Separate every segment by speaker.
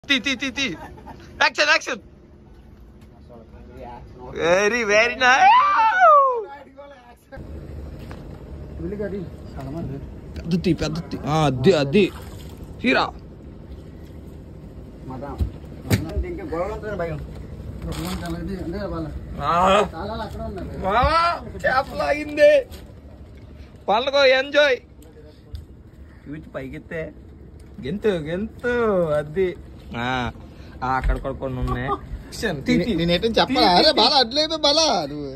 Speaker 1: తీ తీ తీ తీ action action very very nice పెద్ద తీ పెద్ద తీ ఆ, అద్ది అద్ది తీరా చేపలాగింది పండుగ ఎంజాయ్ చూచి పైకెత్తే గెంతు గెంతు అది ఆ, ఆ, అక్కడ కూడా కొన్ని ఉన్నాయి తీ, తీ.
Speaker 2: నేనేంటో చెప్పాలా అరే బాలా అట్లేదు బాలా నువ్వు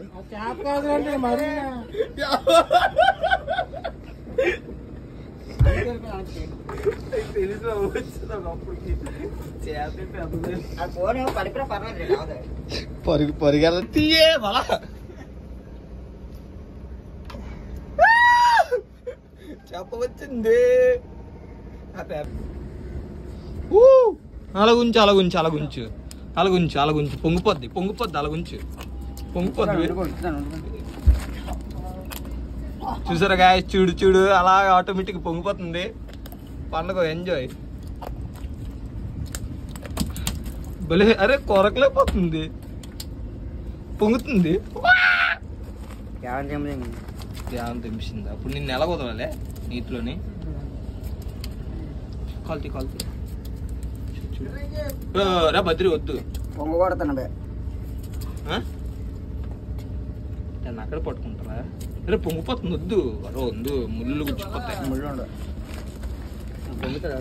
Speaker 1: తెలుసు వచ్చిన అప్పటికి చేప పెద్దది.
Speaker 3: పడిపోయినా పర్వాలేదు
Speaker 2: పరుగు పరుగెల
Speaker 1: తీయే బల చెప్పవచ్చింది అలాగుంచు అలాగుంచు అలాగుంచు అలాగుంచు అలాగుంచు పొంగిపోద్ది పొంగిపోద్ది అలాగుంచు పొంగిపోద్ది చూసారా గాయ చూడు చూడు అలా ఆటోమేటిక్ పొంగిపోతుంది పండుగ ఎంజాయ్ భలే అరే కొరకలేకపోతుంది పొంగుతుంది ధ్యానం తెంపింది అప్పుడు నిన్ను ఎలా కుదరాలే నీటిలోని కాల్తీ కాల్తీ చూడు, చూడు. ఓ, రా బద్రి వద్దు
Speaker 3: పొంగకూడతాను బే
Speaker 1: ఆ? నన్ను అక్కడ పట్టుకుంటారా అరే పొంగిపోతుంది వద్దు అరే వద్దు ముళ్ళు గుచ్చిపోతాయి
Speaker 3: ముళ్ళు ఉండవు పొంగుతుంది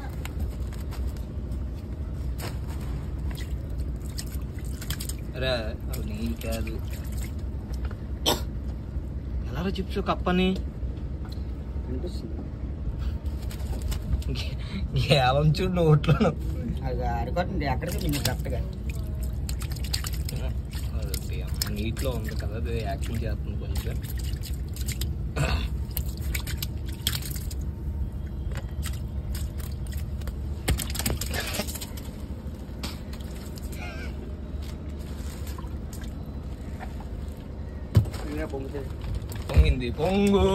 Speaker 1: అరే అవి నేను కాదు ఎలా చిప్స్ కప్పని
Speaker 3: అనిపిస్తుంది
Speaker 1: గేలం చూడు నోట్లో
Speaker 3: అది అరికొట్టండి ఎక్కడికి నేను కరెక్ట్గా
Speaker 1: అదే అమ్మ నీటిలో ఉంది కదా అది యాక్టింగ్ చేస్తుంది కొంచెం
Speaker 3: ఇంకా పొంగుతుంది
Speaker 1: పొంగింది పొంగు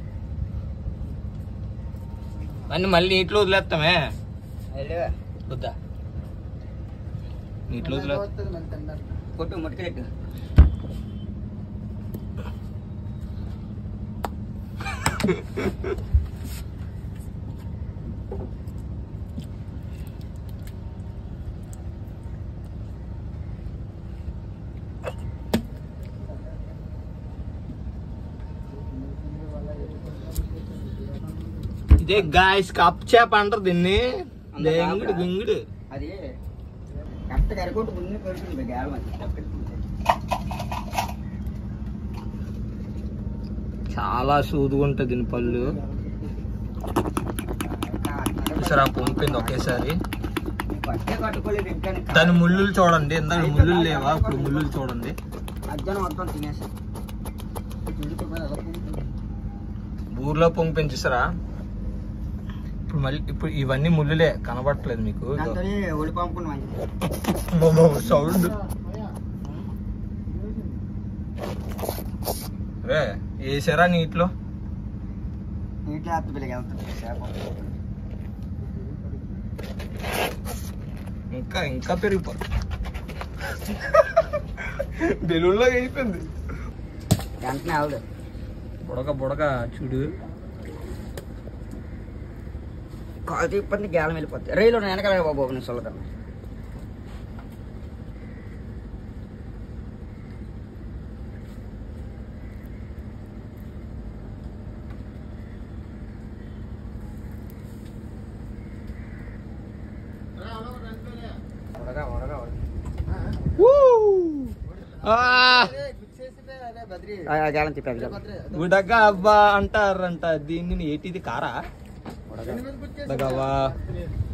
Speaker 1: అన్ని మళ్ళీ నీటిలో వదిలేస్తామే
Speaker 3: అదే
Speaker 1: వద్దా నీటిలో వదిలే
Speaker 3: కొట్టు ముట్టుకెట్టు
Speaker 1: ఇదే గాయస్ కప్ చేప అంటారు దీన్ని
Speaker 3: అంత
Speaker 1: దెంగుడు
Speaker 3: కాదురా.
Speaker 1: గుంగుడు
Speaker 3: అది కరెక్ట్గా అరికొట్టు ముందు పెడుతుంది గ్యాలం అది
Speaker 1: చాలా సూదుగా ఉంటుంది దీని పళ్ళు చూసారా పంపింది ఒకేసారి
Speaker 3: పట్టే కట్టుకోలేదు ఇంకా
Speaker 1: దాని ముళ్ళు చూడండి ఇందాక ముళ్ళు లేవా ఇప్పుడు ముళ్ళు చూడండి
Speaker 3: మధ్యాహ్నం మొత్తం తినేసి
Speaker 1: ఊర్లో పొంగి పెంచేసారా ఇప్పుడు మళ్ళీ ఇప్పుడు ఇవన్నీ ముళ్ళులే కనబడట్లేదు మీకు
Speaker 3: దాంతో ఒడి పంపుకుని మంచిది
Speaker 1: సౌండ్ రే వేసారా నీటిలో
Speaker 3: నీటిలో అత్త పిల్లకి వెళ్తుంది చేప
Speaker 1: ఇంకా ఇంకా పెరిగిపో బెలూన్లో అయిపోయింది
Speaker 3: వెంటనే అవదు
Speaker 1: బుడక బుడక చూడు
Speaker 3: కాలు తిప్పండి గ్యాలం వెళ్ళిపోతుంది రైలు వెనకాల బాబు నేను చల్లదాన్ని గ్యాలం తిప్పాను
Speaker 1: బుడక అవ్వా అంటారంట దీన్ని ఏటిది కారా బుడగవ్వా